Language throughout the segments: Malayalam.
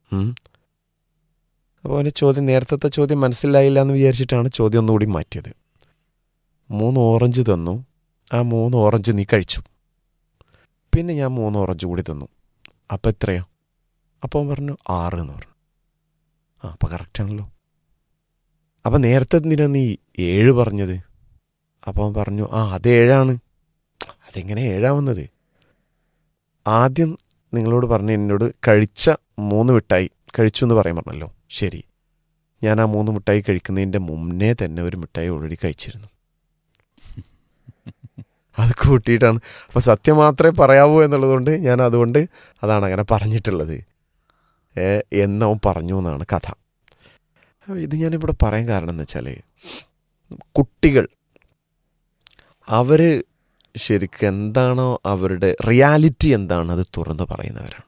ഉം. അപ്പോൾ അവന് ചോദ്യം നേരത്തെ ചോദ്യം മനസ്സിലായില്ല എന്ന് വിചാരിച്ചിട്ടാണ് ചോദ്യം ഒന്നുകൂടി മാറ്റിയത് മൂന്ന് ഓറഞ്ച് തന്നു ആ മൂന്ന് ഓറഞ്ച് നീ കഴിച്ചു പിന്നെ ഞാൻ മൂന്ന് ഓറഞ്ച് കൂടി തന്നു അപ്പം എത്രയാ അപ്പോൾ അവൻ പറഞ്ഞു ആറ് എന്ന് പറഞ്ഞു ആ അപ്പം കറക്റ്റാണല്ലോ അപ്പം നേരത്തെ എന്തിനാ നീ ഏഴ് പറഞ്ഞത് അപ്പം അവൻ പറഞ്ഞു ആ അത് ഏഴാണ് അതെങ്ങനെ ഏഴാവുന്നത് ആദ്യം നിങ്ങളോട് പറഞ്ഞ എന്നോട് കഴിച്ച മൂന്ന് മിഠായി കഴിച്ചു എന്ന് പറയാൻ പറഞ്ഞല്ലോ ശരി ഞാൻ ആ മൂന്ന് മിഠായി കഴിക്കുന്നതിൻ്റെ മുന്നേ തന്നെ ഒരു മിഠായി ഓൾറെഡി കഴിച്ചിരുന്നു അത് കൂട്ടിയിട്ടാണ് അപ്പോൾ സത്യം മാത്രമേ പറയാവൂ എന്നുള്ളതുകൊണ്ട് ഞാൻ അതുകൊണ്ട് അതാണ് അങ്ങനെ പറഞ്ഞിട്ടുള്ളത് ഏ, എന്നവൻ പറഞ്ഞു എന്നാണ് കഥ അപ്പോൾ ഇത് ഞാനിവിടെ പറയാൻ കാരണം എന്ന് വെച്ചാൽ കുട്ടികൾ അവർ ശരിക്കും എന്താണോ അവരുടെ റിയാലിറ്റി എന്താണ് അത് തുറന്ന് പറയുന്നവരാണ്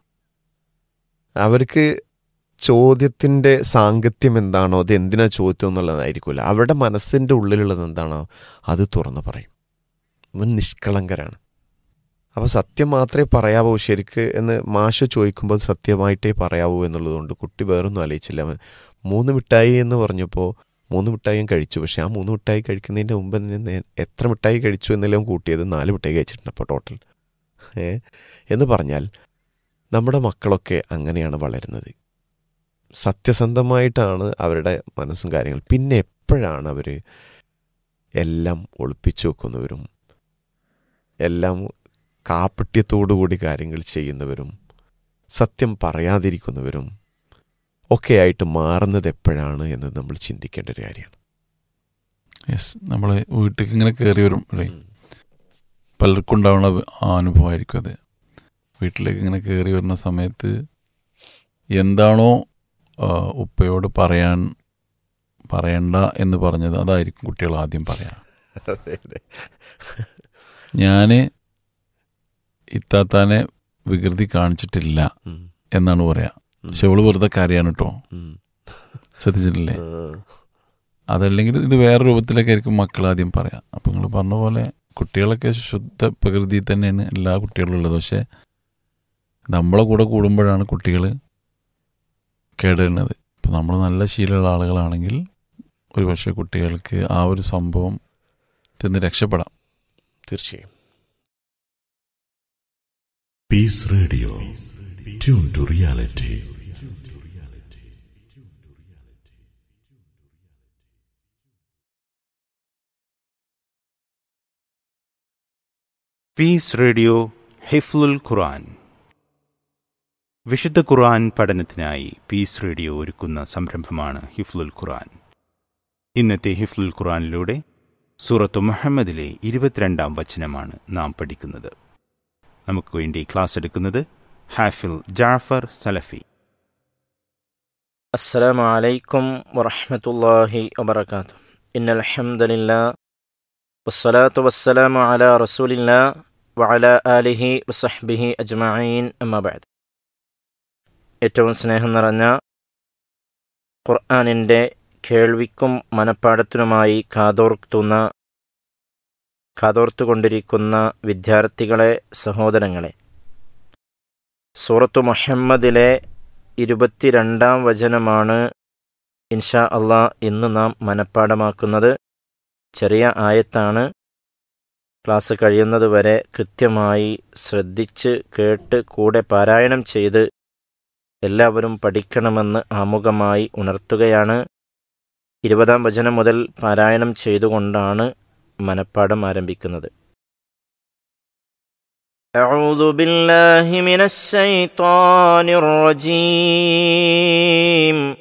അവർക്ക് ചോദ്യത്തിൻ്റെ സാങ്കത്യം എന്താണോ അത് എന്തിനാ ചോദ്യം എന്നുള്ളതായിരിക്കില്ല അവരുടെ മനസ്സിൻ്റെ ഉള്ളിലുള്ളത് എന്താണോ അത് തുറന്ന് പറയും അവൻ നിഷ്കളങ്കരാണ് അപ്പോൾ സത്യം മാത്രമേ പറയാവൂ ശരിക്ക് എന്ന് മാഷ് ചോദിക്കുമ്പോൾ സത്യമായിട്ടേ പറയാവൂ എന്നുള്ളതുകൊണ്ട് കുട്ടി വേറൊന്നും ആലോചിച്ചില്ല അവൻ മൂന്ന് മിഠായി എന്ന് പറഞ്ഞപ്പോൾ മൂന്ന് മിഠായിയും കഴിച്ചു പക്ഷേ ആ മൂന്ന് മിഠായി കഴിക്കുന്നതിൻ്റെ മുമ്പ് തന്നെ നേ- എത്ര മിഠായി കഴിച്ചു എന്നെല്ലാം കൂട്ടിയത് നാല് മിഠായി കഴിച്ചിട്ടുണ്ട് അപ്പോൾ ടോട്ടൽ ഏ എന്ന് പറഞ്ഞാൽ നമ്മുടെ മക്കളൊക്കെ അങ്ങനെയാണ് വളരുന്നത് സത്യസന്ധമായിട്ടാണ് അവരുടെ മനസ്സും കാര്യങ്ങളും പിന്നെ എപ്പോഴാണ് അവർ എല്ലാം ഒളിപ്പിച്ചു വെക്കുന്നവരും എല്ലാം കാപ്പട്യത്തോടു കൂടി കാര്യങ്ങൾ ചെയ്യുന്നവരും സത്യം പറയാതിരിക്കുന്നവരും ഒക്കെ ആയിട്ട് മാറുന്നത് എപ്പോഴാണ് എന്ന് നമ്മൾ ചിന്തിക്കേണ്ട ഒരു കാര്യമാണ് യെസ് നമ്മൾ വീട്ടിലേക്ക് ഇങ്ങനെ കയറി വരും അല്ലേ പലർക്കും ഉണ്ടാവുന്ന ആ അനുഭവമായിരിക്കും അത് വീട്ടിലേക്ക് ഇങ്ങനെ കയറി വരുന്ന സമയത്ത് എന്താണോ ആ, ഉപ്പയോട് പറയാൻ പറയണ്ട എന്ന് പറഞ്ഞത് അതായിരിക്കും കുട്ടികൾ ആദ്യം പറയാം അതെ അതെ ഞാൻ ഇത്താത്താനെ വികൃതി കാണിച്ചിട്ടില്ല ഉം, എന്നാണ് പറയാ ഉം, പക്ഷെ അവള് വെറുതെ കരയാണ് കേട്ടോ ഉം. ശ്രദ്ധിച്ചിട്ടില്ലേ ആ, അതല്ലെങ്കിൽ ഇത് വേറെ രൂപത്തിലൊക്കെ ആയിരിക്കും മക്കൾ ആദ്യം പറയാം അപ്പം നിങ്ങൾ പറഞ്ഞ പോലെ കുട്ടികളൊക്കെ ശുദ്ധ പ്രകൃതി തന്നെയാണ് എല്ലാ കുട്ടികളും ഉള്ളത് പക്ഷെ നമ്മളെ കൂടെ കൂടുമ്പോഴാണ് കുട്ടികൾ കേടുവരുന്നത് ഇപ്പം നമ്മൾ നല്ല ശീലമുള്ള ആളുകളാണെങ്കിൽ ഒരു പക്ഷേ കുട്ടികൾക്ക് ആ ഒരു സംഭവം തിന്ന് രക്ഷപ്പെടാം തീർച്ചയായും Peace Radio. Tune to reality. Peace radio ഹിഫ്ലുൽ ഖുർആൻ വിശുദ്ധ ഖുർആൻ പഠനത്തിനായി പീസ് റേഡിയോ ഒരുക്കുന്ന സംരംഭമാണ് ഹിഫ്ലുൽ ഖുർആൻ ഇന്നത്തെ ഹിഫ്ലുൽ ഖുർആനിലൂടെ സൂറത്ത് മുഹമ്മദിലെ ഇരുപത്തിരണ്ടാം വചനമാണ് നാം പഠിക്കുന്നത് നമുക്ക് വേണ്ടി ക്ലാസ് എടുക്കുന്നത് ഹാഫിൽ ജാഫർ സലഫി السلام عليكم ورحمة الله وبركاته إن الحمد لله والصلاة والسلام على رسول الله وعلى آله وصحبه أجمعين أما بعد ഏറ്റവും സ്നേഹം നിറഞ്ഞ ഖുർആാനിൻ്റെ കേൾവിക്കും മനപ്പാടത്തിനുമായി കാതോർത്തുന്ന കാതോർത്തുകൊണ്ടിരിക്കുന്ന വിദ്യാർത്ഥികളെ സഹോദരങ്ങളെ സൂറത്തു മുഹമ്മദിലെ ഇരുപത്തിരണ്ടാം വചനമാണ് ഇൻഷാ അള്ളാ ഇന്ന് നാം മനഃപ്പാടമാക്കുന്നത് ചെറിയ ആയത്താണ് ക്ലാസ് കഴിയുന്നതുവരെ കൃത്യമായി ശ്രദ്ധിച്ച് കേട്ട് കൂടെ പാരായണം ചെയ്ത് എല്ലാവരും പഠിക്കണമെന്ന് ആമുഖമായി ഉണർത്തുകയാണ് ഇരുപതാം വചനം മുതൽ പാരായണം ചെയ്തുകൊണ്ടാണ് മനഃപ്പാടം ആരംഭിക്കുന്നത് أعوذ بالله من الشيطان الرجيم